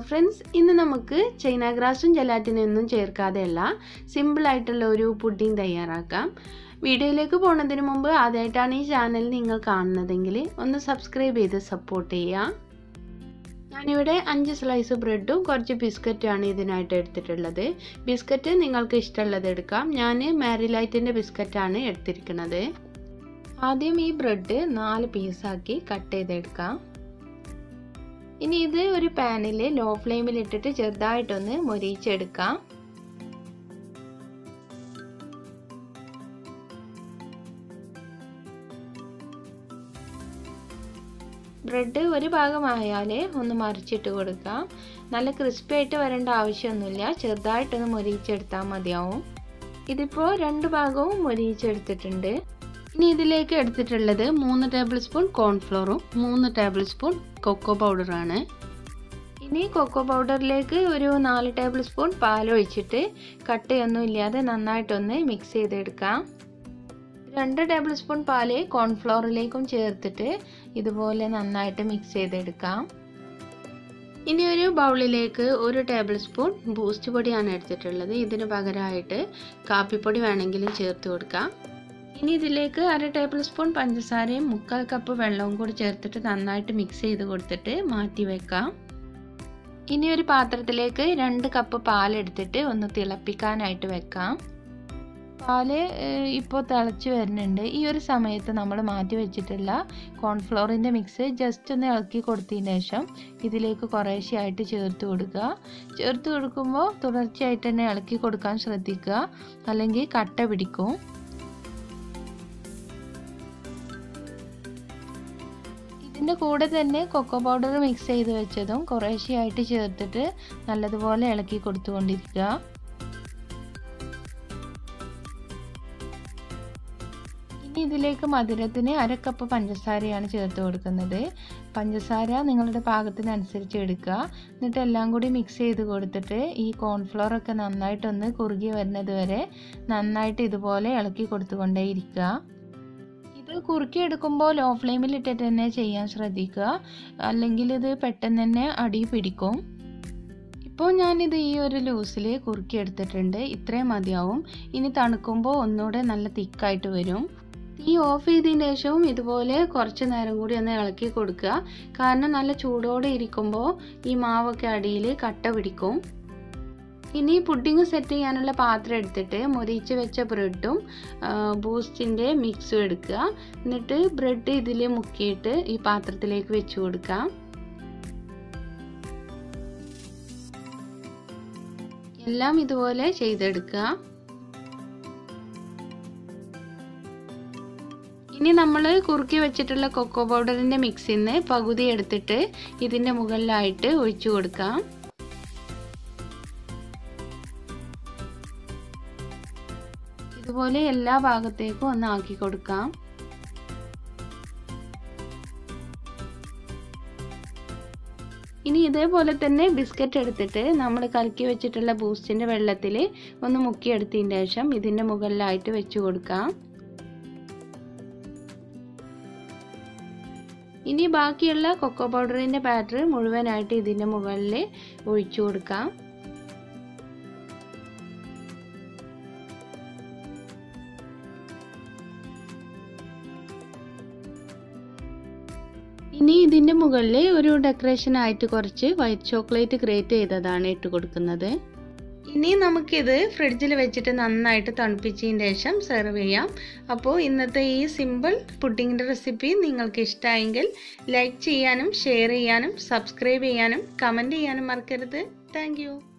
friends ഇന്ന് നമുക്ക് China ഗ്രാസും ജലാറ്റിനും ഒന്നും ചേർക്കാതെയല്ല സിമ്പിളായിട്ടുള്ള ഒരു പുഡിംഗ് തയ്യാറാക്കാം വീഡിയോയിലേക്ക് പോകുന്നതിന് മുമ്പ് ആദ്യമായിട്ടാണ് ഈ ചാനൽ നിങ്ങൾ കാണുന്നതെങ്കിൽ ഒന്ന് സബ്സ്ക്രൈബ് ചെയ്ത് സപ്പോർട്ട് ചെയ്യുക ഞാനിവിടെ അഞ്ച് സ്ലൈസ് ബ്രെഡും കുറച്ച് ബിസ്ക്കറ്റുമാണ് ഇതിനായിട്ട് എടുത്തിട്ടുള്ളത് ബിസ്ക്കറ്റ് നിങ്ങൾക്ക് ഇഷ്ടമുള്ളത് എടുക്കാം ഞാൻ മാരിലൈറ്റിൻ്റെ ബിസ്ക്കറ്റാണ് എടുത്തിരിക്കുന്നത് ആദ്യം ഈ ബ്രെഡ് നാല് പീസാക്കി കട്ട് ചെയ്തെടുക്കാം ഇനി ഇത് ഒരു പാനിൽ ലോ ഫ്ലെയിമിൽ ഇട്ടിട്ട് ചെറുതായിട്ടൊന്ന് മൊരിയിച്ചെടുക്കാം ബ്രെഡ് ഒരു ഭാഗമായാൽ ഒന്ന് മറിച്ചിട്ട് കൊടുക്കാം നല്ല ക്രിസ്പി ആയിട്ട് വരേണ്ട ആവശ്യമൊന്നുമില്ല ചെറുതായിട്ടൊന്ന് മൊരിയിച്ചെടുത്താൽ മതിയാവും ഇതിപ്പോൾ രണ്ട് ഭാഗവും മൊരിയിച്ചെടുത്തിട്ടുണ്ട് ഇനി ഇതിലേക്ക് എടുത്തിട്ടുള്ളത് മൂന്ന് ടേബിൾ സ്പൂൺ കോൺഫ്ലോറും മൂന്ന് ടേബിൾ സ്പൂൺ കൊക്കോ പൗഡറാണ് ഇനി കൊക്കോ പൗഡറിലേക്ക് ഒരു നാല് ടേബിൾ സ്പൂൺ പാൽ ഒഴിച്ചിട്ട് കട്ടയൊന്നും ഇല്ലാതെ നന്നായിട്ടൊന്ന് മിക്സ് ചെയ്തെടുക്കാം രണ്ട് ടേബിൾ സ്പൂൺ പാല് കോൺഫ്ലോറിലേക്കും ചേർത്തിട്ട് ഇതുപോലെ നന്നായിട്ട് മിക്സ് ചെയ്തെടുക്കാം ഇനി ഒരു ബൗളിലേക്ക് ഒരു ടേബിൾ സ്പൂൺ ബൂസ്റ്റ് പൊടിയാണ് എടുത്തിട്ടുള്ളത് ഇതിന് പകരമായിട്ട് കാപ്പിപ്പൊടി വേണമെങ്കിലും ചേർത്ത് കൊടുക്കാം ഇനി ഇതിലേക്ക് അര ടേബിൾ സ്പൂൺ പഞ്ചസാരയും മുക്കാൽ കപ്പ് വെള്ളവും കൂടി ചേർത്തിട്ട് നന്നായിട്ട് മിക്സ് ചെയ്ത് കൊടുത്തിട്ട് മാറ്റി വെക്കാം ഇനി ഒരു പാത്രത്തിലേക്ക് രണ്ട് കപ്പ് പാലെടുത്തിട്ട് ഒന്ന് തിളപ്പിക്കാനായിട്ട് വെക്കാം പാല് ഇപ്പോൾ തിളച്ച് വരുന്നുണ്ട് ഈ ഒരു സമയത്ത് നമ്മൾ മാറ്റി വെച്ചിട്ടുള്ള കോൺഫ്ലോറിൻ്റെ മിക്സ് ജസ്റ്റ് ഒന്ന് ഇളക്കി കൊടുത്തതിന് ശേഷം ഇതിലേക്ക് കുറേശ്ശെയായിട്ട് ചേർത്ത് കൊടുക്കുക ചേർത്ത് കൊടുക്കുമ്പോൾ തുടർച്ചയായിട്ട് തന്നെ ഇളക്കി കൊടുക്കാൻ ശ്രദ്ധിക്കുക അല്ലെങ്കിൽ കട്ട പിടിക്കും ഇതിൻ്റെ കൂടെ തന്നെ കൊക്കോ പൗഡർ മിക്സ് ചെയ്ത് വെച്ചതും കുറേശ്ശെയായിട്ട് ചേർത്തിട്ട് നല്ലതുപോലെ ഇളക്കി കൊടുത്തുകൊണ്ടിരിക്കുക ഇനി ഇതിലേക്ക് മധുരത്തിന് അര കപ്പ് പഞ്ചസാരയാണ് ചേർത്ത് കൊടുക്കുന്നത് പഞ്ചസാര നിങ്ങളുടെ പാകത്തിനനുസരിച്ച് എടുക്കുക എന്നിട്ട് എല്ലാം കൂടി മിക്സ് ചെയ്ത് കൊടുത്തിട്ട് ഈ കോൺഫ്ലോർ ഒക്കെ നന്നായിട്ടൊന്ന് കുറുകി വരുന്നത് വരെ നന്നായിട്ട് ഇതുപോലെ ഇളക്കി കൊടുത്തുകൊണ്ടേ ഇരിക്കുക ഇത് കുറുക്കി എടുക്കുമ്പോൾ ലോ ഫ്ലെയിമിൽ ഇട്ടിട്ട് തന്നെ ചെയ്യാൻ ശ്രദ്ധിക്കുക അല്ലെങ്കിൽ ഇത് പെട്ടെന്ന് തന്നെ അടി പിടിക്കും ഇപ്പോൾ ഞാനിത് ഈ ഒരു ലൂസിൽ കുറുക്കി എടുത്തിട്ടുണ്ട് ഇത്രയും മതിയാവും ഇനി തണുക്കുമ്പോൾ ഒന്നുകൂടെ നല്ല തിക്കായിട്ട് വരും തീ ഓഫ് ചെയ്തതിന് ശേഷവും ഇതുപോലെ കുറച്ച് നേരം കൂടി ഒന്ന് ഇളക്കി കൊടുക്കുക കാരണം നല്ല ചൂടോടെ ഇരിക്കുമ്പോൾ ഈ മാവൊക്കെ അടിയിൽ കട്ട പിടിക്കും ഇനി പുഡിങ് സെറ്റ് ചെയ്യാനുള്ള പാത്രം എടുത്തിട്ട് മൊരിച്ച് വെച്ച ബ്രെഡും ബൂസ്റ്റിൻ്റെ മിക്സും എടുക്കുക എന്നിട്ട് ബ്രെഡ് ഇതിൽ മുക്കിയിട്ട് ഈ പാത്രത്തിലേക്ക് വെച്ച് കൊടുക്കാം എല്ലാം ഇതുപോലെ ചെയ്തെടുക്കുക ഇനി നമ്മൾ കുറുക്കി വെച്ചിട്ടുള്ള കൊക്കോ പൗഡറിൻ്റെ മിക്സിൽ നിന്ന് പകുതി എടുത്തിട്ട് ഇതിൻ്റെ മുകളിലായിട്ട് ഒഴിച്ചു കൊടുക്കാം ഇതുപോലെ എല്ലാ ഭാഗത്തേക്കും ഒന്ന് ആക്കി കൊടുക്കാം ഇനി ഇതേപോലെ തന്നെ ബിസ്ക്കറ്റ് എടുത്തിട്ട് നമ്മൾ കലക്കി വെച്ചിട്ടുള്ള ബൂസ്റ്റിൻ്റെ വെള്ളത്തിൽ ഒന്ന് മുക്കിയെടുത്തതിന് ശേഷം ഇതിൻ്റെ മുകളിലായിട്ട് വെച്ച് കൊടുക്കാം ഇനി ബാക്കിയുള്ള കൊക്കോ പൗഡറിൻ്റെ ബാറ്റർ മുഴുവനായിട്ട് ഇതിൻ്റെ മുകളിൽ ഒഴിച്ചു കൊടുക്കാം ഇനി ഇതിൻ്റെ മുകളിൽ ഒരു ഡെക്കറേഷനായിട്ട് കുറച്ച് വൈറ്റ് ചോക്ലേറ്റ് ഗ്രേറ്റ് ചെയ്തതാണ് ഇട്ട് കൊടുക്കുന്നത് ഇനി നമുക്കിത് ഫ്രിഡ്ജിൽ വെച്ചിട്ട് നന്നായിട്ട് തണുപ്പിച്ചതിന് ശേഷം സെർവ് ചെയ്യാം അപ്പോൾ ഇന്നത്തെ ഈ സിമ്പിൾ പുഡിങ്ങിൻ്റെ റെസിപ്പി നിങ്ങൾക്ക് ഇഷ്ടമായെങ്കിൽ ലൈക്ക് ചെയ്യാനും ഷെയർ ചെയ്യാനും സബ്സ്ക്രൈബ് ചെയ്യാനും കമൻറ്റ് ചെയ്യാനും മറക്കരുത് താങ്ക്